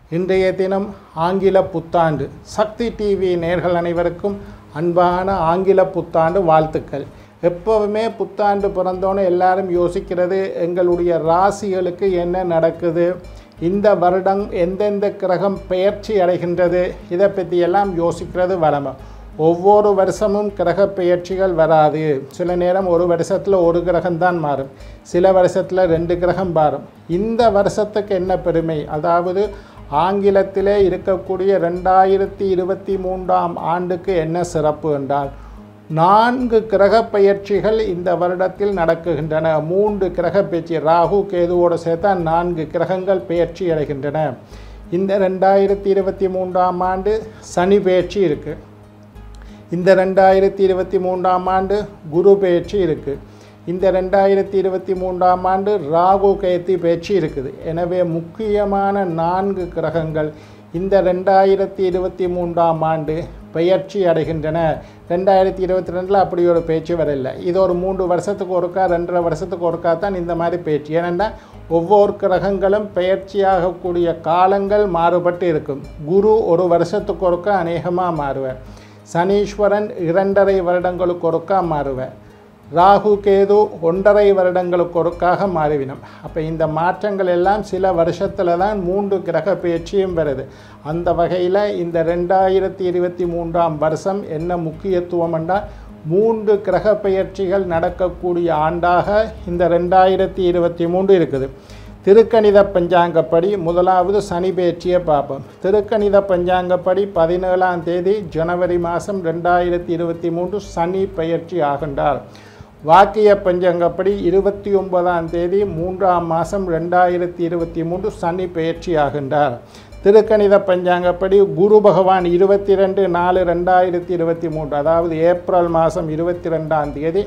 இன்றைய தினம் ஆங்கில புத்தாண்டு சக்தி டிவி நேர்கள் அனைவருக்கும் அன்பான ஆங்கில புத்தாண்டு வாழ்த்துக்கள் எப்போவுமே புத்தாண்டு பிறந்தோன்னு எல்லாரும் யோசிக்கிறது எங்களுடைய ராசிகளுக்கு என்ன நடக்குது இந்த வருடம் எந்தெந்த கிரகம் பெயர்ச்சி அடைகின்றது இதை பற்றி எல்லாம் யோசிக்கிறது வளமை ஒவ்வொரு வருஷமும் கிரக பெயர்ச்சிகள் வராது சில நேரம் ஒரு வருஷத்தில் ஒரு கிரகம்தான் மாறும் சில வருஷத்தில் ரெண்டு கிரகம் மாறும் இந்த வருஷத்துக்கு என்ன பெருமை அதாவது ஆங்கிலத்திலே இருக்கக்கூடிய ரெண்டாயிரத்தி இருபத்தி மூன்றாம் ஆண்டுக்கு என்ன சிறப்பு என்றால் நான்கு கிரக பெயர்ச்சிகள் இந்த வருடத்தில் நடக்குகின்றன மூன்று கிரக பெயர்ச்சி ராகு கேதுவோடு சேர்த்தா நான்கு கிரகங்கள் பெயர்ச்சி அடைகின்றன இந்த ரெண்டாயிரத்தி இருபத்தி மூன்றாம் ஆண்டு சனி பெயர்ச்சி இருக்குது இந்த ரெண்டாயிரத்தி இருபத்தி மூன்றாம் ஆண்டு குரு பெயர்ச்சி இருக்குது இந்த ரெண்டாயிரத்தி இருபத்தி மூன்றாம் ஆண்டு ராகு கேத்தி பெயர்ச்சி இருக்குது எனவே முக்கியமான நான்கு கிரகங்கள் இந்த ரெண்டாயிரத்தி இருபத்தி மூன்றாம் ஆண்டு பெயர்ச்சி அடைகின்றன ரெண்டாயிரத்தி இருபத்தி ரெண்டில் அப்படி ஒரு பேச்சு வரல இது ஒரு மூன்று வருஷத்துக்கு ஒருக்கா ரெண்டரை வருஷத்துக்கு ஒருக்கா தான் இந்த மாதிரி பேச்சு ஏனென்னா ஒவ்வொரு கிரகங்களும் பெயர்ச்சியாகக்கூடிய காலங்கள் மாறுபட்டு இருக்கும் குரு ஒரு வருஷத்துக்கு ஒருக்கா அநேகமாக மாறுவார் சனீஸ்வரன் இரண்டரை வருடங்களுக்கு ஒருக்கா மாறுவார் ராகு கேது ஒன்றரை வருடங்களுக்கு ஒருக்காக மாறிவிடும் அப்போ இந்த மாற்றங்கள் எல்லாம் சில வருஷத்தில் தான் மூன்று கிரக பயிற்சியும் வருது அந்த வகையில் இந்த ரெண்டாயிரத்தி இருபத்தி மூன்றாம் வருஷம் என்ன முக்கியத்துவம் என்றால் மூன்று கிரக பெயர்ச்சிகள் நடக்கக்கூடிய ஆண்டாக இந்த ரெண்டாயிரத்தி இருபத்தி மூன்று இருக்குது திருக்கணித பஞ்சாங்கப்படி முதலாவது சனி பெயர்ச்சியை பார்ப்போம் திருக்கணித பஞ்சாங்கப்படி பதினேழாம் தேதி ஜனவரி மாதம் ரெண்டாயிரத்தி இருபத்தி மூன்று சனி பெயர்ச்சி ஆகின்றார் வாக்கிய பஞ்சாங்கப்படி இருபத்தி ஒன்பதாம் தேதி மூன்றாம் மாதம் ரெண்டாயிரத்தி இருபத்தி மூன்று சனி பெயர்ச்சி ஆகின்றார் திருக்கணித பஞ்சாங்கப்படி குரு பகவான் இருபத்தி ரெண்டு நாலு ரெண்டாயிரத்தி இருபத்தி மூன்று அதாவது ஏப்ரல் மாதம் இருபத்தி ரெண்டாம் தேதி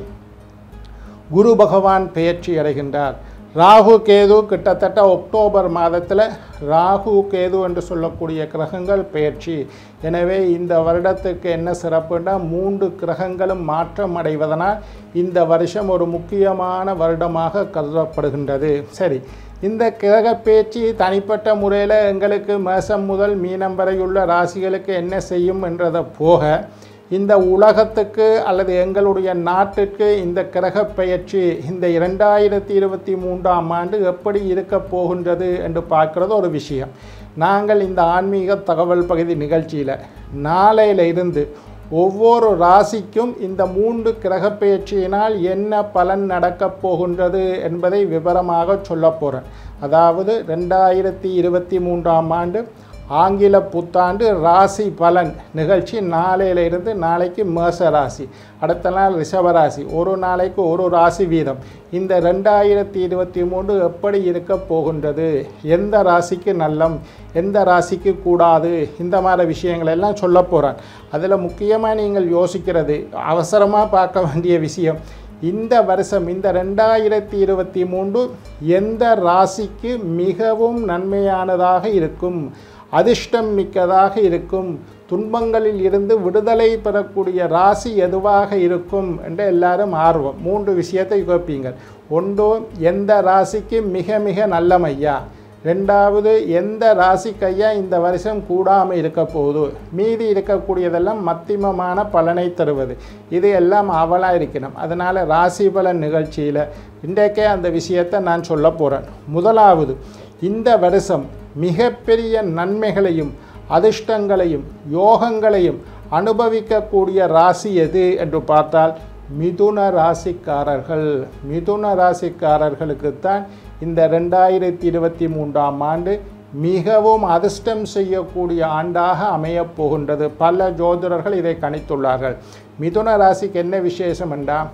குரு பகவான் பெயர்ச்சி அடைகின்றார் ராகு கேது கிட்டத்தட்ட அக்டோபர் மாதத்தில் ராகு கேது என்று சொல்லக்கூடிய கிரகங்கள் பெயர்ச்சி எனவே இந்த வருடத்துக்கு என்ன சிறப்புன்னா மூன்று கிரகங்களும் மாற்றம் அடைவதனால் இந்த வருஷம் ஒரு முக்கியமான வருடமாக கருதப்படுகின்றது சரி இந்த கிரக பேச்சு தனிப்பட்ட முறையில் எங்களுக்கு மேசம் முதல் மீனம் வரையுள்ள ராசிகளுக்கு என்ன செய்யும் என்றதை போக இந்த உலகத்துக்கு அல்லது எங்களுடைய நாட்டுக்கு இந்த கிரக பெயர்ச்சி இந்த இரண்டாயிரத்தி இருபத்தி மூன்றாம் ஆண்டு எப்படி இருக்க போகின்றது என்று பார்க்குறது ஒரு விஷயம் நாங்கள் இந்த ஆன்மீக தகவல் பகுதி நிகழ்ச்சியில் நாளையில இருந்து ஒவ்வொரு ராசிக்கும் இந்த மூன்று கிரக பெயர்ச்சியினால் என்ன பலன் நடக்கப் போகின்றது என்பதை விவரமாக சொல்ல போகிறேன் அதாவது ரெண்டாயிரத்தி இருபத்தி மூன்றாம் ஆண்டு ஆங்கில புத்தாண்டு ராசி பலன் நிகழ்ச்சி நாளையிலிருந்து நாளைக்கு மேச ராசி அடுத்த நாள் ரிஷப ராசி ஒரு நாளைக்கு ஒரு ராசி வீதம் இந்த ரெண்டாயிரத்தி இருபத்தி மூன்று எப்படி இருக்க போகின்றது எந்த ராசிக்கு நல்லம் எந்த ராசிக்கு கூடாது இந்த மாதிரி விஷயங்கள் எல்லாம் சொல்ல போகிறேன் அதில் முக்கியமாக நீங்கள் யோசிக்கிறது அவசரமாக பார்க்க வேண்டிய விஷயம் இந்த வருஷம் இந்த ரெண்டாயிரத்தி இருபத்தி மூன்று எந்த ராசிக்கு மிகவும் நன்மையானதாக இருக்கும் அதிர்ஷ்டம் மிக்கதாக இருக்கும் துன்பங்களில் இருந்து விடுதலை பெறக்கூடிய ராசி எதுவாக இருக்கும் என்று எல்லாரும் ஆர்வம் மூன்று விஷயத்தை கேட்பீங்கள் ஒன்று எந்த ராசிக்கு மிக மிக நல்லமையா ரெண்டாவது எந்த ராசிக்கையா இந்த வருஷம் கூடாமல் இருக்க போகுது மீதி இருக்கக்கூடியதெல்லாம் மத்திமமான பலனை தருவது இது எல்லாம் அவலாக இருக்கணும் அதனால் ராசி பலன் நிகழ்ச்சியில் இன்றைக்கே அந்த விஷயத்தை நான் சொல்ல போகிறேன் முதலாவது இந்த வருஷம் மிகப்பெரிய நன்மைகளையும் அதிர்ஷ்டங்களையும் யோகங்களையும் அனுபவிக்கக்கூடிய ராசி எது என்று பார்த்தால் மிதுன ராசிக்காரர்கள் மிதுன ராசிக்காரர்களுக்குத்தான் இந்த ரெண்டாயிரத்தி இருபத்தி மூன்றாம் ஆண்டு மிகவும் அதிர்ஷ்டம் செய்யக்கூடிய ஆண்டாக அமையப் போகின்றது பல ஜோதிடர்கள் இதை கணித்துள்ளார்கள் மிதுன ராசிக்கு என்ன விசேஷம் என்றால்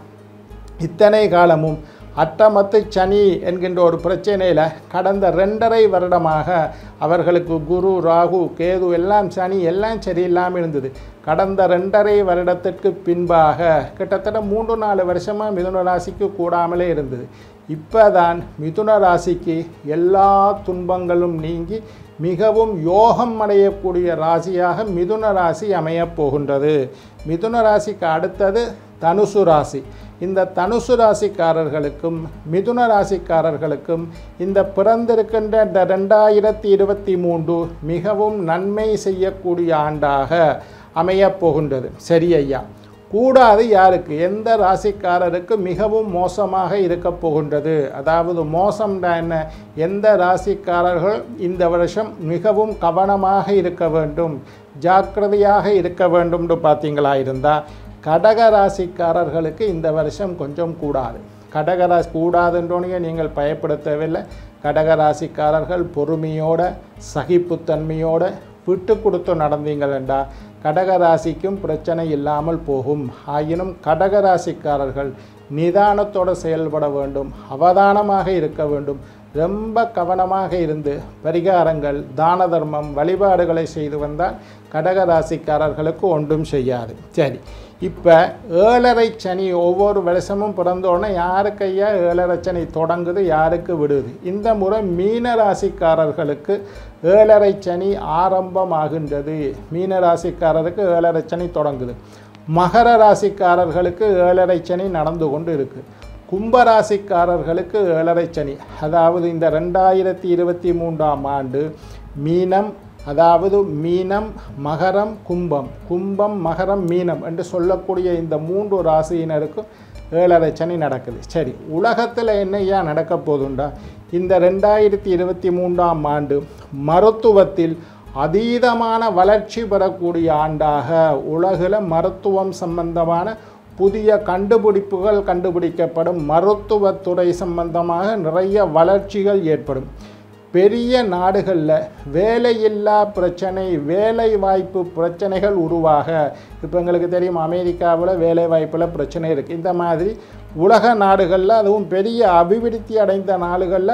இத்தனை காலமும் அட்டமத்து சனி என்கின்ற ஒரு பிரச்சனையில் கடந்த ரெண்டரை வருடமாக அவர்களுக்கு குரு ராகு கேது எல்லாம் சனி எல்லாம் சரியில்லாமல் இருந்தது கடந்த ரெண்டரை வருடத்திற்கு பின்பாக கிட்டத்தட்ட மூன்று நாலு வருஷமாக மிதுன ராசிக்கு கூடாமலே இருந்தது இப்போ தான் மிதுன ராசிக்கு எல்லா துன்பங்களும் நீங்கி மிகவும் யோகம் அடையக்கூடிய ராசியாக மிதுன ராசி அமையப் போகின்றது மிதுன ராசிக்கு அடுத்தது தனுசு ராசி இந்த தனுசு ராசிக்காரர்களுக்கும் மிதுன ராசிக்காரர்களுக்கும் இந்த பிறந்திருக்கின்ற இந்த ரெண்டாயிரத்தி இருபத்தி மூன்று மிகவும் நன்மை செய்யக்கூடிய ஆண்டாக அமையப் போகின்றது சரி ஐயா கூடாது யாருக்கு எந்த ராசிக்காரருக்கு மிகவும் மோசமாக இருக்க போகின்றது அதாவது மோசம்டா என்ன எந்த ராசிக்காரர்கள் இந்த வருஷம் மிகவும் கவனமாக இருக்க வேண்டும் ஜாக்கிரதையாக இருக்க வேண்டும்னு பார்த்தீங்களா இருந்தால் கடக ராசிக்காரர்களுக்கு இந்த வருஷம் கொஞ்சம் கூடாது கடகராசி கூடாதுன்றோனையே நீங்கள் பயப்பட தேவையில்லை கடகராசிக்காரர்கள் பொறுமையோட சகிப்புத்தன்மையோட விட்டு கொடுத்து நடந்தீங்களா கடகராசிக்கும் பிரச்சனை இல்லாமல் போகும் ஆயினும் கடகராசிக்காரர்கள் நிதானத்தோடு செயல்பட வேண்டும் அவதானமாக இருக்க வேண்டும் ரொம்ப கவனமாக இருந்து பரிகாரங்கள் தான தர்மம் வழிபாடுகளை செய்து வந்தால் கடகராசிக்காரர்களுக்கு ஒன்றும் செய்யாது சரி இப்போ ஏழரை சனி ஒவ்வொரு வருஷமும் பிறந்தோடனே யாருக்கு ஐயா ஏழரை சனி தொடங்குது யாருக்கு விடுது இந்த முறை மீன ராசிக்காரர்களுக்கு ஏழரை சனி ஆரம்பமாகின்றது மீன ராசிக்காரருக்கு ஏழரை சனி தொடங்குது மகர ராசிக்காரர்களுக்கு ஏழரை சனி நடந்து கொண்டு இருக்குது கும்பராசிக்காரர்களுக்கு ஏழரை சனி அதாவது இந்த ரெண்டாயிரத்தி இருபத்தி மூன்றாம் ஆண்டு மீனம் அதாவது மீனம் மகரம் கும்பம் கும்பம் மகரம் மீனம் என்று சொல்லக்கூடிய இந்த மூன்று ராசியினருக்கும் ஏழரை சனி நடக்குது சரி உலகத்தில் என்னையா நடக்க போதுண்டா இந்த ரெண்டாயிரத்தி இருபத்தி மூன்றாம் ஆண்டு மருத்துவத்தில் அதீதமான வளர்ச்சி பெறக்கூடிய ஆண்டாக உலகில் மருத்துவம் சம்பந்தமான புதிய கண்டுபிடிப்புகள் கண்டுபிடிக்கப்படும் மருத்துவத்துறை சம்பந்தமாக நிறைய வளர்ச்சிகள் ஏற்படும் பெரிய நாடுகளில் வேலையில்லா பிரச்சனை வேலை வாய்ப்பு பிரச்சனைகள் உருவாக இப்போ எங்களுக்கு தெரியும் அமெரிக்காவில் வேலை வாய்ப்பில் பிரச்சனை இருக்குது இந்த மாதிரி உலக நாடுகளில் அதுவும் பெரிய அபிவிருத்தி அடைந்த நாடுகளில்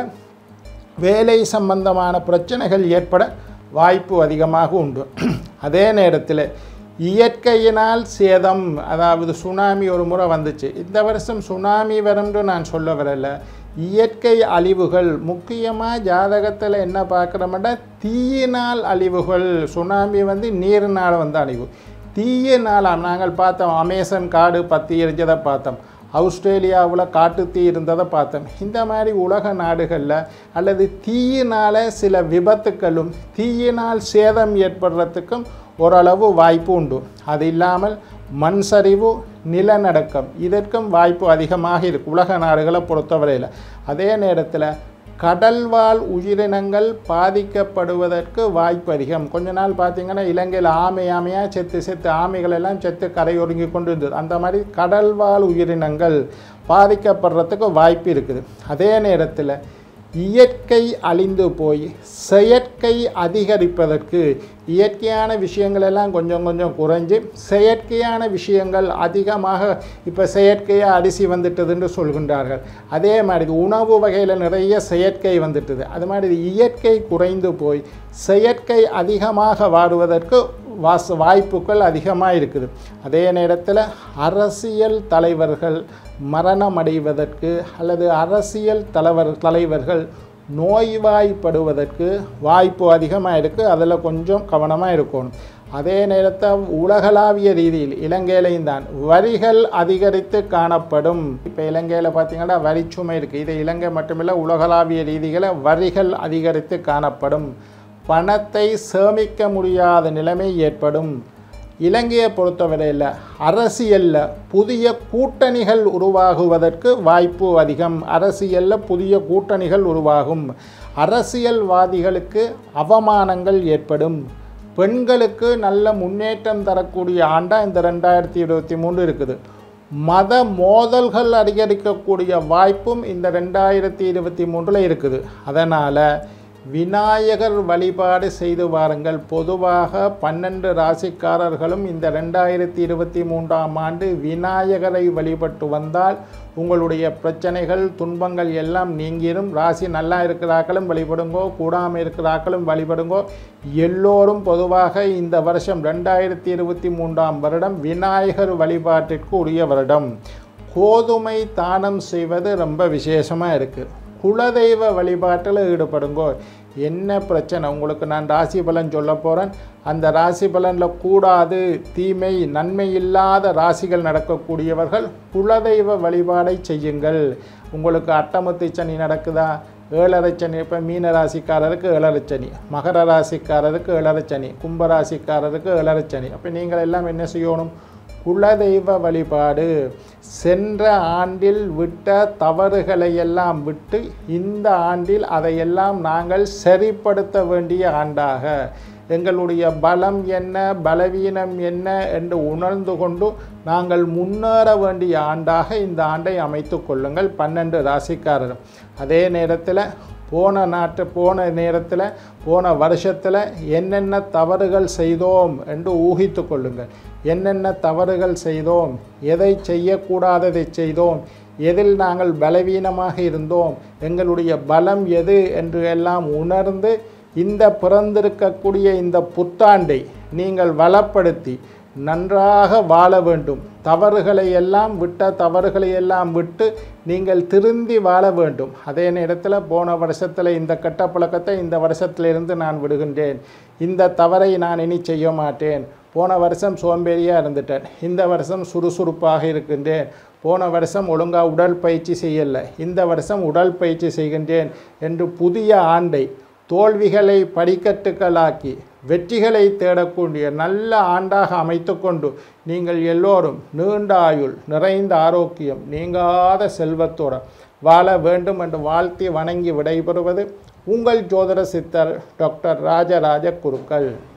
வேலை சம்பந்தமான பிரச்சனைகள் ஏற்பட வாய்ப்பு அதிகமாக உண்டு அதே நேரத்தில் இயற்கையினால் சேதம் அதாவது சுனாமி ஒரு முறை வந்துச்சு இந்த வருஷம் சுனாமி வரும்னு நான் சொல்ல வரல இயற்கை அழிவுகள் முக்கியமாக ஜாதகத்தில் என்ன பார்க்குறோம்னா தீயினால் அழிவுகள் சுனாமி வந்து நீரினால் வந்த அழிவு தீயினால் நாங்கள் பார்த்தோம் அமேசான் காடு பற்றி எரிஞ்சதை பார்த்தோம் ஆஸ்திரேலியாவில் காட்டுத்தீ இருந்ததை பார்த்தோம் இந்த மாதிரி உலக நாடுகளில் அல்லது தீயினால் சில விபத்துக்களும் தீயினால் சேதம் ஏற்படுறதுக்கும் ஓரளவு வாய்ப்பு உண்டு அது இல்லாமல் மண் சரிவு நிலநடுக்கம் இதற்கும் வாய்ப்பு அதிகமாக இருக்கு உலக நாடுகளை பொறுத்தவரையில் அதே நேரத்தில் கடல்வாழ் உயிரினங்கள் பாதிக்கப்படுவதற்கு வாய்ப்பு அதிகம் கொஞ்ச நாள் பார்த்தீங்கன்னா இலங்கையில் ஆமை ஆமையாக செத்து செத்து ஆமைகள் எல்லாம் செத்து கரையொருங்கி கொண்டு இருந்தது அந்த மாதிரி கடல்வாழ் உயிரினங்கள் பாதிக்கப்படுறதுக்கு வாய்ப்பு இருக்குது அதே நேரத்தில் இயற்கை அழிந்து போய் செயற்கை அதிகரிப்பதற்கு இயற்கையான விஷயங்கள் எல்லாம் கொஞ்சம் கொஞ்சம் குறைஞ்சு செயற்கையான விஷயங்கள் அதிகமாக இப்போ செயற்கையாக அரிசி வந்துட்டதுன்னு சொல்கின்றார்கள் அதே மாதிரி உணவு வகையில் நிறைய செயற்கை வந்துட்டுது அது மாதிரி இயற்கை குறைந்து போய் செயற்கை அதிகமாக வாடுவதற்கு வாச வாய்ப்புகள் அதிகமாக இருக்குது அதே நேரத்தில் அரசியல் தலைவர்கள் மரணமடைவதற்கு அல்லது அரசியல் தலைவர் தலைவர்கள் நோய்வாய்ப்படுவதற்கு வாய்ப்பு அதிகமாக இருக்குது அதில் கொஞ்சம் கவனமாக இருக்கணும் அதே நேரத்தில் உலகளாவிய ரீதியில் இலங்கையிலையும் தான் வரிகள் அதிகரித்து காணப்படும் இப்போ இலங்கையில் பார்த்தீங்கன்னா வரிச்சுமை இருக்குது இது இலங்கை மட்டுமில்லை உலகளாவிய ரீதியில் வரிகள் அதிகரித்து காணப்படும் பணத்தை சேமிக்க முடியாத நிலைமை ஏற்படும் இலங்கையை பொறுத்தவரையில் அரசியலில் புதிய கூட்டணிகள் உருவாகுவதற்கு வாய்ப்பு அதிகம் அரசியலில் புதிய கூட்டணிகள் உருவாகும் அரசியல்வாதிகளுக்கு அவமானங்கள் ஏற்படும் பெண்களுக்கு நல்ல முன்னேற்றம் தரக்கூடிய ஆண்டாக இந்த ரெண்டாயிரத்தி இருபத்தி மூணு இருக்குது மத மோதல்கள் அதிகரிக்கக்கூடிய வாய்ப்பும் இந்த ரெண்டாயிரத்தி இருபத்தி மூன்றில் இருக்குது அதனால் விநாயகர் வழிபாடு செய்து வாருங்கள் பொதுவாக பன்னெண்டு ராசிக்காரர்களும் இந்த ரெண்டாயிரத்தி இருபத்தி மூன்றாம் ஆண்டு விநாயகரை வழிபட்டு வந்தால் உங்களுடைய பிரச்சனைகள் துன்பங்கள் எல்லாம் நீங்கிரும் ராசி நல்லா இருக்கிறாக்களும் வழிபடுங்கோ கூடாமல் இருக்கிறாக்களும் வழிபடுங்கோ எல்லோரும் பொதுவாக இந்த வருஷம் ரெண்டாயிரத்தி இருபத்தி மூன்றாம் வருடம் விநாயகர் வழிபாட்டிற்கு உரிய வருடம் கோதுமை தானம் செய்வது ரொம்ப விசேஷமாக இருக்குது குலதெய்வ வழிபாட்டில் ஈடுபடுங்கோ என்ன பிரச்சனை உங்களுக்கு நான் ராசி பலன் சொல்ல போகிறேன் அந்த ராசி பலனில் கூடாது தீமை நன்மை இல்லாத ராசிகள் நடக்கக்கூடியவர்கள் குலதெய்வ வழிபாடை செய்யுங்கள் உங்களுக்கு அட்டமத்து சனி நடக்குதா ஏழரை சனி இப்போ மீன ராசிக்காரருக்கு ஏழரை சனி மகர ராசிக்காரருக்கு ஏழரை சனி கும்ப ராசிக்காரருக்கு ஏழரை சனி அப்போ நீங்கள் எல்லாம் என்ன செய்யணும் குலதெய்வ வழிபாடு சென்ற ஆண்டில் விட்ட தவறுகளை எல்லாம் விட்டு இந்த ஆண்டில் அதையெல்லாம் நாங்கள் சரிப்படுத்த வேண்டிய ஆண்டாக எங்களுடைய பலம் என்ன பலவீனம் என்ன என்று உணர்ந்து கொண்டு நாங்கள் முன்னேற வேண்டிய ஆண்டாக இந்த ஆண்டை அமைத்து கொள்ளுங்கள் பன்னெண்டு ராசிக்காரரும் அதே நேரத்தில் போன நாட்டு போன நேரத்தில் போன வருஷத்தில் என்னென்ன தவறுகள் செய்தோம் என்று ஊகித்து கொள்ளுங்கள் என்னென்ன தவறுகள் செய்தோம் எதை செய்யக்கூடாததை செய்தோம் எதில் நாங்கள் பலவீனமாக இருந்தோம் எங்களுடைய பலம் எது என்று எல்லாம் உணர்ந்து இந்த பிறந்திருக்கக்கூடிய இந்த புத்தாண்டை நீங்கள் வளப்படுத்தி நன்றாக வாழ வேண்டும் தவறுகளை எல்லாம் விட்ட தவறுகளை எல்லாம் விட்டு நீங்கள் திருந்தி வாழ வேண்டும் அதே நேரத்தில் போன வருஷத்தில் இந்த கெட்ட பழக்கத்தை இந்த வருஷத்திலிருந்து நான் விடுகின்றேன் இந்த தவறை நான் இனி செய்ய மாட்டேன் போன வருஷம் சோம்பேறியாக இருந்துட்டேன் இந்த வருஷம் சுறுசுறுப்பாக இருக்கின்றேன் போன வருஷம் ஒழுங்காக உடல் பயிற்சி செய்யலை இந்த வருஷம் உடல் பயிற்சி செய்கின்றேன் என்று புதிய ஆண்டை தோல்விகளை படிக்கட்டுகளாக்கி வெற்றிகளை தேடக்கூடிய நல்ல ஆண்டாக அமைத்துக்கொண்டு நீங்கள் எல்லோரும் நீண்ட ஆயுள் நிறைந்த ஆரோக்கியம் நீங்காத செல்வத்தோடு வாழ வேண்டும் என்று வாழ்த்தி வணங்கி விடைபெறுவது உங்கள் ஜோதிட சித்தர் டாக்டர் ராஜராஜ குருக்கள்